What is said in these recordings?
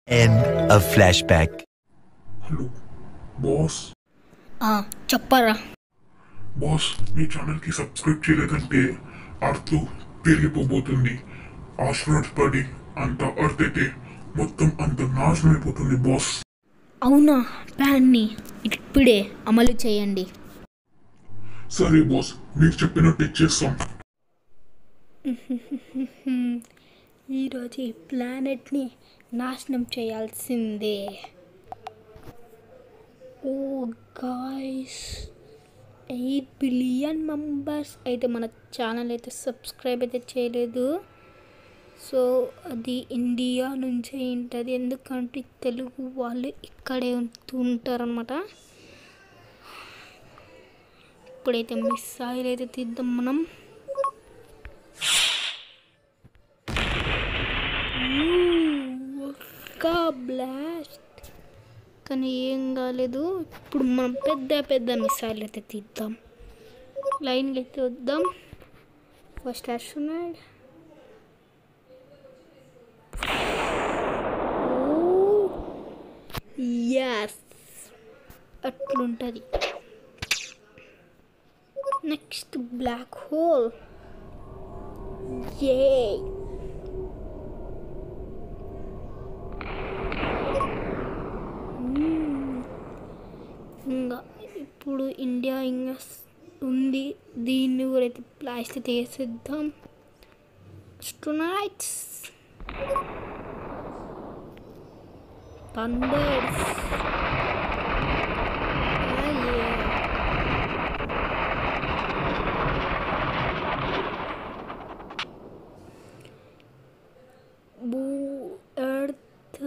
End of flashback. Hello boss ఆ, చెప్పరా boss మీ ఛానల్కి సబ్స్క్రైబ్ చేయలేదంటే అర్త్ పెరిగిపోబోతుంది ఆస్ట్రోనాట్స్ పడి అంత అర్త్ అయితే మొత్తం అంత నాశనం అయిపోతుంది బాస్ అవునా ప్లాన్ని ఇప్పుడే అమలు చేయండి సరే బాస్ మీరు చెప్పినట్టు చేస్తాం ఈరోజు ఈ ప్లానెట్ని నాశనం చేయాల్సిందే oh guys eight billion members అయితే మన ఛానల్ అయితే సబ్స్క్రైబ్ అయితే చేయలేదు సో అది ఇండియా నుంచే ఉంటుంది ఎందుకంటే తెలుగు వాళ్ళు ఇక్కడే ఉంటూ ఉంటారనమాట ఇప్పుడైతే మిస్సైల్ అయితే తీద్దాం మనం ఒక్క బ్లాస్ట్ కానీ ఏం కాలేదు ఇప్పుడు మనం పెద్ద పెద్ద మిసైల్ అయితే తీద్దాం లైన్కి అయితే వద్దాం ఫస్ట్ ఆస్ట్రోనాట్ ఎస్ అట్లుంటుంది నెక్స్ట్ బ్లాక్ హోల్ ఏ ఇంకా ఇప్పుడు ఇండియా ఇంకా స్- ఉంది దీన్ని కూడా అయితే ప్లాస్టిక్ తీసేద్దాం స్టూనైట్స్ థండర్స్ భూ ఎర్త్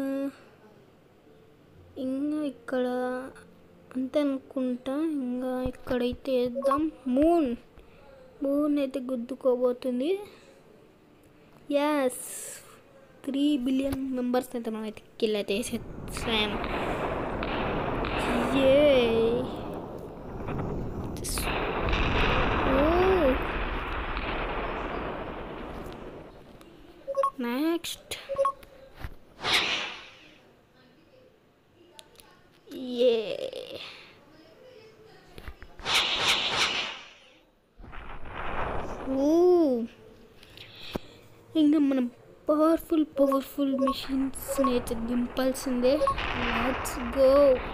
ఇంకా ఇక్కడ అంతే అనుకుంటా ఇంకా ఇక్కడైతే వేద్దాం మూన్ మూన్ అయితే గుద్దుకోబోతుంది ఎస్ త్రీ బిలియన్ మెంబర్స్ అయితే మనం అయితే కిల్ అయితే వేసేసాం ఏ నెక్స్ట్ Yeah. Ooh. ఇంకా మనం పవర్ఫుల్ పవర్ఫుల్ మిషన్స్ అయితే దింపాల్సిందే లెట్స్ గో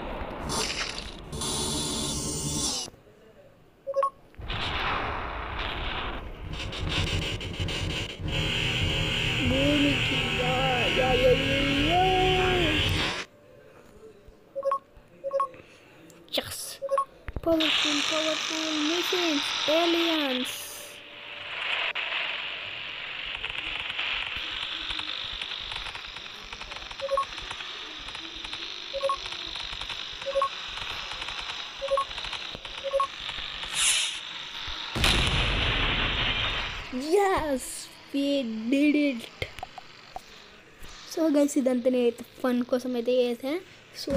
భూమికి యా యా యా యా యా. Yes. Powerful, powerful missions, aliens. Yes, we did it. So guys ఇదంతా నేనైతే ఫన్ కోసం అయితే చేసా సో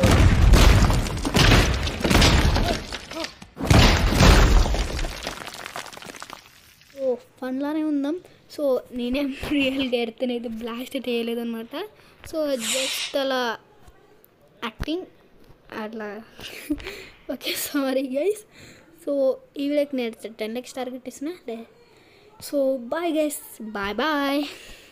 ఓ ఫన్లానే ఉందాం సో నేనేం రియల్గా ఎడితేనైతే బ్లాస్ట్ అయితే వేయలేదన్నమాట సో జస్ట్ అలా యాక్టింగ్ అట్లా ఓకే సారీ గైస్ సో ఈ వీడియోకి నేను టెన్ లెక్స్ టార్గెట్ ఇస్తున్నా లే so bye guys bye bye